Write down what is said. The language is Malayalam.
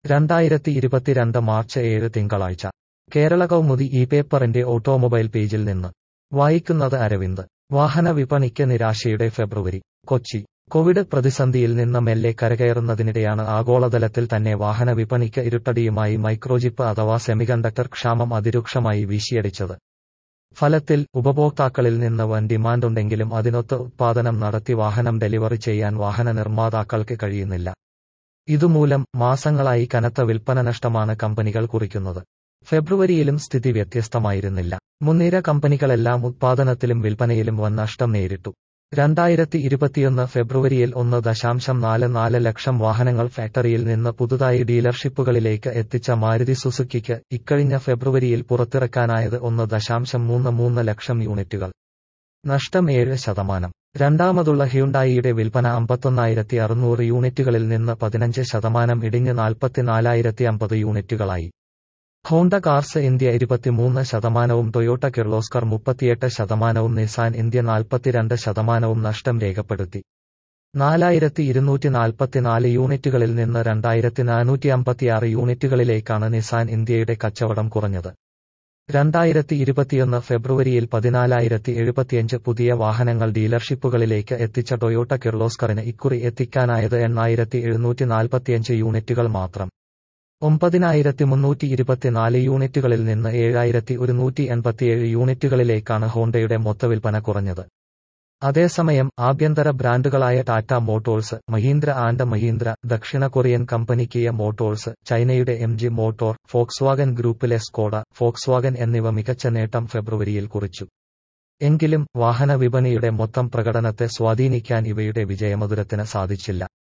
രണ്ടായിരത്തി ഇരുപത്തിരണ്ട് മാർച്ച് ഏഴ് തിങ്കളാഴ്ച കേരള കൗമുദി ഈ പേപ്പറിന്റെ ഓട്ടോമൊബൈൽ പേജിൽ നിന്ന് വായിക്കുന്നത് അരവിന്ദ് വാഹന വിപണിക്ക് നിരാശയുടെ ഫെബ്രുവരി കൊച്ചി കോവിഡ് പ്രതിസന്ധിയിൽ നിന്ന് മെല്ലെ കരകയറുന്നതിനിടെയാണ് ആഗോളതലത്തിൽ തന്നെ വാഹന വിപണിക്ക് ഇരുട്ടടിയുമായി മൈക്രോചിപ്പ് അഥവാ സെമികണ്ടക്ടർ ക്ഷാമം അതിരൂക്ഷമായി വീശിയടിച്ചത് ഫലത്തിൽ ഉപഭോക്താക്കളിൽ നിന്ന് വൻ ഡിമാൻഡുണ്ടെങ്കിലും അതിനൊത്ത് ഉത്പാദനം നടത്തി വാഹനം ഡെലിവറി ചെയ്യാൻ വാഹന നിർമ്മാതാക്കൾക്ക് കഴിയുന്നില്ല ഇതുമൂലം മാസങ്ങളായി കനത്ത വിൽപ്പന നഷ്ടമാണ് കമ്പനികൾ കുറിക്കുന്നത് ഫെബ്രുവരിയിലും സ്ഥിതി വ്യത്യസ്തമായിരുന്നില്ല മുൻനിര കമ്പനികളെല്ലാം ഉത്പാദനത്തിലും വിൽപ്പനയിലും വൻ നഷ്ടം നേരിട്ടു രണ്ടായിരത്തി ഇരുപത്തിയൊന്ന് ഫെബ്രുവരിയിൽ ഒന്ന് ദശാംശം നാല് നാല് ലക്ഷം വാഹനങ്ങൾ ഫാക്ടറിയിൽ നിന്ന് പുതുതായി ഡീലർഷിപ്പുകളിലേക്ക് എത്തിച്ച മാരുതി സുസുക്കിക്ക് ഇക്കഴിഞ്ഞ ഫെബ്രുവരിയിൽ പുറത്തിറക്കാനായത് ഒന്ന് ദശാംശം മൂന്ന് മൂന്ന് ലക്ഷം യൂണിറ്റുകൾ നഷ്ടം ഏഴ് ശതമാനം രണ്ടാമതുള്ള ഹ്യുണ്ടായിയുടെ വിൽപ്പന അമ്പത്തൊന്നായിരത്തി അറുന്നൂറ് യൂണിറ്റുകളിൽ നിന്ന് പതിനഞ്ച് ശതമാനം ഇടിഞ്ഞ് നാൽപ്പത്തിനാലായിരത്തി അമ്പത് യൂണിറ്റുകളായി ഹോണ്ട കാർസ് ഇന്ത്യ ഇരുപത്തിമൂന്ന് ശതമാനവും ടൊയോട്ട കിർലോസ്കർ മുപ്പത്തിയെട്ട് ശതമാനവും നിസാൻ ഇന്ത്യ നാൽപ്പത്തിരണ്ട് ശതമാനവും നഷ്ടം രേഖപ്പെടുത്തി നാലായിരത്തി ഇരുന്നൂറ്റി നാൽപ്പത്തിനാല് യൂണിറ്റുകളിൽ നിന്ന് രണ്ടായിരത്തി നാനൂറ്റി അമ്പത്തിയാറ് യൂണിറ്റുകളിലേക്കാണ് നിസാൻ ഇന്ത്യയുടെ കച്ചവടം കുറഞ്ഞത് രണ്ടായിരത്തി ഇരുപത്തിയൊന്ന് ഫെബ്രുവരിയിൽ പതിനാലായിരത്തി എഴുപത്തിയഞ്ച് പുതിയ വാഹനങ്ങൾ ഡീലർഷിപ്പുകളിലേക്ക് എത്തിച്ച ടൊയോട്ട കിർലോസ്കറിന് ഇക്കുറി എത്തിക്കാനായത് എണ്ണായിരത്തി എഴുന്നൂറ്റി നാൽപ്പത്തിയഞ്ച് യൂണിറ്റുകൾ മാത്രം ഒമ്പതിനായിരത്തി മുന്നൂറ്റി ഇരുപത്തിനാല് യൂണിറ്റുകളിൽ നിന്ന് ഏഴായിരത്തി ഒരുന്നൂറ്റി എൺപത്തിയേഴ് യൂണിറ്റുകളിലേക്കാണ് ഹോണ്ടയുടെ മൊത്തവിൽപ്പന കുറഞ്ഞത് അതേസമയം ആഭ്യന്തര ബ്രാൻഡുകളായ ടാറ്റ മോട്ടോഴ്സ് മഹീന്ദ്ര ആൻഡ് മഹീന്ദ്ര ദക്ഷിണ കൊറിയൻ കമ്പനി കിയ മോട്ടോഴ്സ് ചൈനയുടെ എം ജി മോട്ടോർ ഫോക്സ്വാഗൻ ഗ്രൂപ്പിലെ സ്കോഡ ഫോക്സ്വാഗൻ എന്നിവ മികച്ച നേട്ടം ഫെബ്രുവരിയിൽ കുറിച്ചു എങ്കിലും വാഹന വിപണിയുടെ മൊത്തം പ്രകടനത്തെ സ്വാധീനിക്കാൻ ഇവയുടെ വിജയമധുരത്തിന് സാധിച്ചില്ല